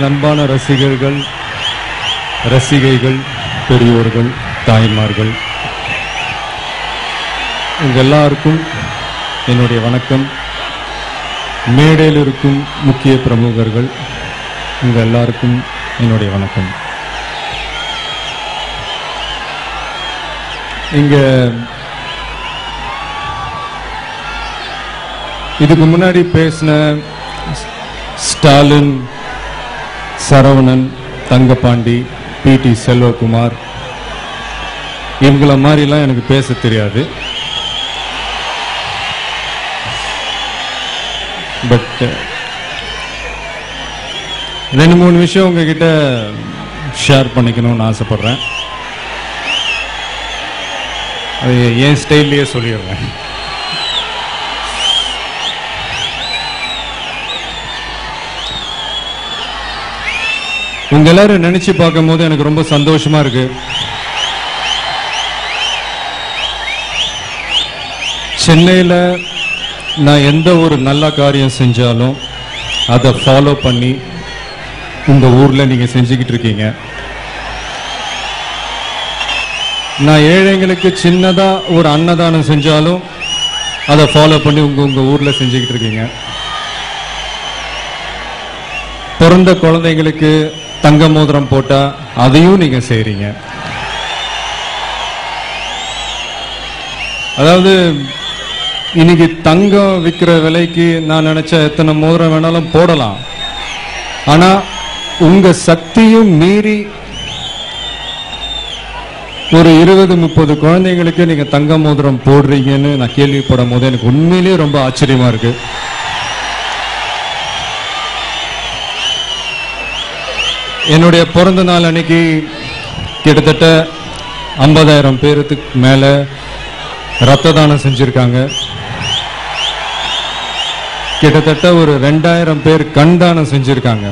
என் அன்பான ரசிகர்கள் ரசிகைகள் பெரியோர்கள் தாய்மார்கள் உங்க எல்லாருக்கும் என்னுடைய வணக்கம் மேடையில் இருக்கும் முக்கிய பிரமுகர்கள் உங்க எல்லாருக்கும் என்னுடைய வணக்கம் இங்க இதுக்கு முன்னாடி பேசின ஸ்டாலின் சரவணன் தங்கபாண்டி பிடி செல்வகுமார் இவங்கள மாதிரிலாம் எனக்கு பேச தெரியாது பட் ரெண்டு மூணு விஷயம் உங்ககிட்ட ஷேர் பண்ணிக்கணும்னு ஆசைப்படுறேன் அது என் ஸ்டைல்லையே சொல்லிடுறேன் உங்க எல்லாரும் நினைச்சு பார்க்கும்போது எனக்கு ரொம்ப சந்தோஷமா இருக்கு சென்னையில நான் எந்த ஒரு நல்ல காரியம் செஞ்சாலும் அதை ஃபாலோ பண்ணி உங்க ஊர்ல நீங்க செஞ்சுக்கிட்டு இருக்கீங்க நான் ஏழைங்களுக்கு சின்னதா ஒரு அன்னதானம் செஞ்சாலும் அதை ஃபாலோ பண்ணி உங்க உங்க ஊர்ல செஞ்சுக்கிட்டு இருக்கீங்க பிறந்த குழந்தைங்களுக்கு தங்க மோதிரம் போட்டா அதையும் நீங்க செய்றீங்க அதாவது இன்னைக்கு தங்கம் விற்கிற விலைக்கு நான் நினைச்ச எத்தனை மோதிரம் வேணாலும் போடலாம் ஆனா உங்க சக்தியும் மீறி ஒரு இருபது முப்பது குழந்தைங்களுக்கு நீங்க தங்க மோதிரம் போடுறீங்கன்னு நான் கேள்விப்படும் போது எனக்கு உண்மையிலேயே ரொம்ப ஆச்சரியமா இருக்கு என்னுடைய பிறந்த நாள் அன்னைக்கு கிட்டத்தட்ட ஐம்பதாயிரம் பேருக்கு மேல ரத்த தானம் செஞ்சிருக்காங்க கிட்டத்தட்ட ஒரு ரெண்டாயிரம் பேர் கண் தானம் செஞ்சிருக்காங்க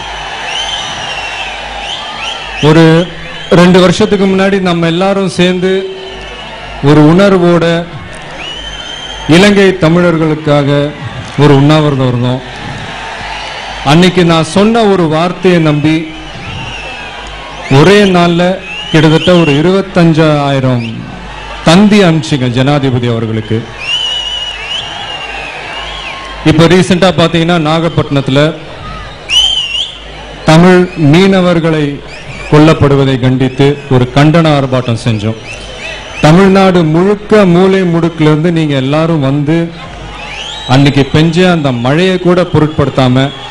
ஒரு ரெண்டு வருஷத்துக்கு முன்னாடி நம்ம எல்லாரும் சேர்ந்து ஒரு உணர்வோட இலங்கை தமிழர்களுக்காக ஒரு உண்ணாவிரதம் இருந்தோம் அன்னைக்கு நான் சொன்ன ஒரு வார்த்தையை நம்பி ஒரே நாள்ல கிட்டத்தட்ட ஒரு இருபத்தஞ்சாயிரம் தந்தி அனுப்பிச்சிங்க ஜனாதிபதி அவர்களுக்கு இப்ப ரீசெண்டா பாத்தீங்கன்னா நாகப்பட்டினத்துல தமிழ் மீனவர்களை கொல்லப்படுவதை கண்டித்து ஒரு கண்டன ஆர்ப்பாட்டம் செஞ்சோம் தமிழ்நாடு முழுக்க மூலை முடுக்குல இருந்து நீங்க எல்லாரும் வந்து அன்னைக்கு பெஞ்ச அந்த மழையை கூட பொருட்படுத்தாம